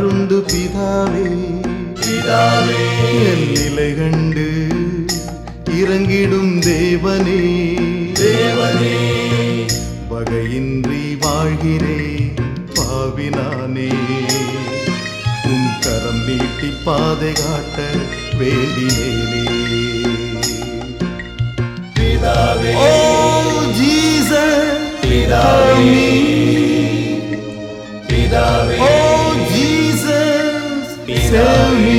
யாருண்டு பிதாவே பிதாவே என் நிலை கண்டு இறங்கிடும் தேவனே தேவனே வகையின்றி வாழ்கிறேன் பாவினானே உன் கரம் நீட்டி பாதை காட்ட வேண்டினேனே பிதாவே ஓ ஜீசஸ் பிதாவே பிதாவே ஓ ஜீசஸ் பிதாவே.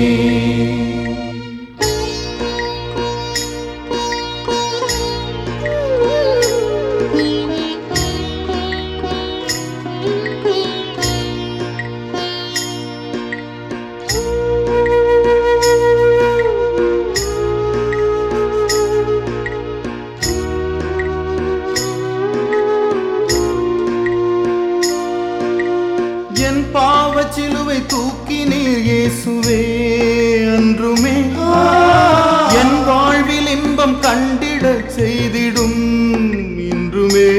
என் பாவச் சிலுவை தூக்கி நீர் இயேசுவே அன்றுமே என் வாழ்வில் இன்பம் கண்டிடச் செய்திடும் இன்றுமே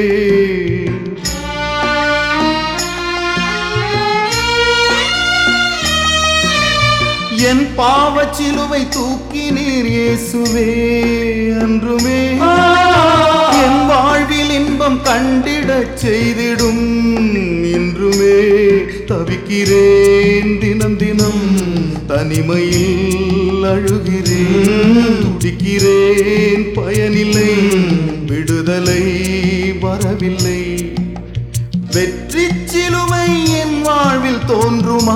என் பாவச் சிலுவை தூக்கி நீர் இயேசுவே அன்றுமே என் வாழ்வில் இன்பம் கண்டிடச் செய்திடும் இன்றுமே தவிக்கிறேன் தினம் தினம் தனிமையில் அழுகிறேன் துடிக்கிறேன் பயனில்லை விடுதலை வரவில்லை வெற்றி சிலுவை என் வாழ்வில் தோன்றுமா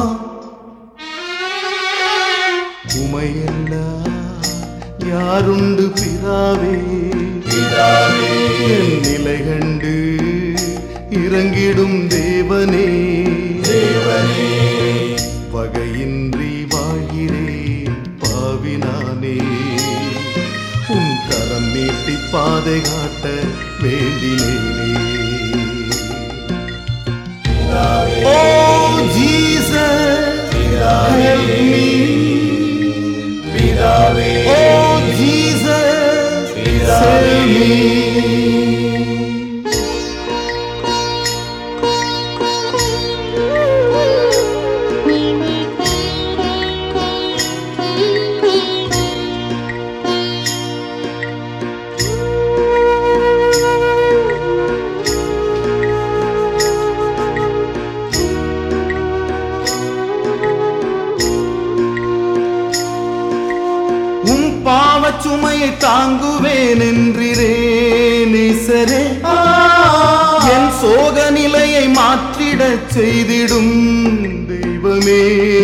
உமையெல்லாம் யாருண்டு பிதாவே பிதாவே என் நிலை கண்டு இறங்கிடும் தேவனே தேவனே வகையின்றி வாழ்கிறேன் பாவினானே உன் கரம் நீட்டி பாதை காட்ட வேண்டினேனே பிதாவே ஓ ஜீசஸ் பிதாவே help me பிதாவே Oh Jesus, save me. உம் பாவச் சுமையை தாங்குவேன் என்றிரே நேசரே என் சோக நிலையை மாற்றிடச் செய்திடும் தெய்வமே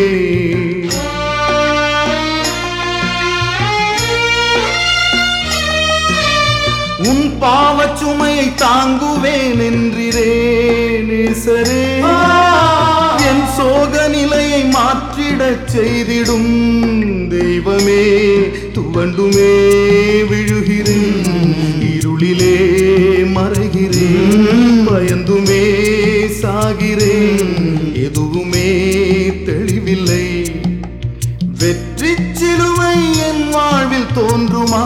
உன் பாவச் சுமையை தாங்குவேன் என்றிரே நேசரே என் சோக நிலையை மாற்றிடச் செய்திடும் தெய்வமே துவண்டுமே விழுகிறேன் இருளிலே மறைகிறேன் பயந்துமே சாகிறேன் எதுவுமே தெளிவில்லை வெற்றி சிலுவை என் வாழ்வில் தோன்றுமா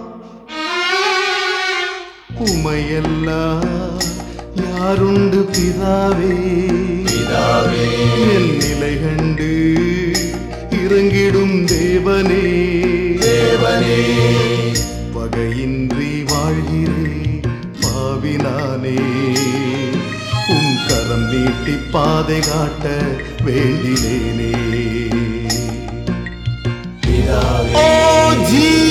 உமையெல்லாம் யாருண்டு பிதாவே பிதாவே என் நிலை கண்டு இறங்கிடும் தேவனே தேவனே வகையின்றி வாழ்கிறேன் பாவினானே உன் கரம் நீட்டி பாதை காட்ட வேண்டினேனே பிதாவே ஓ ஜீ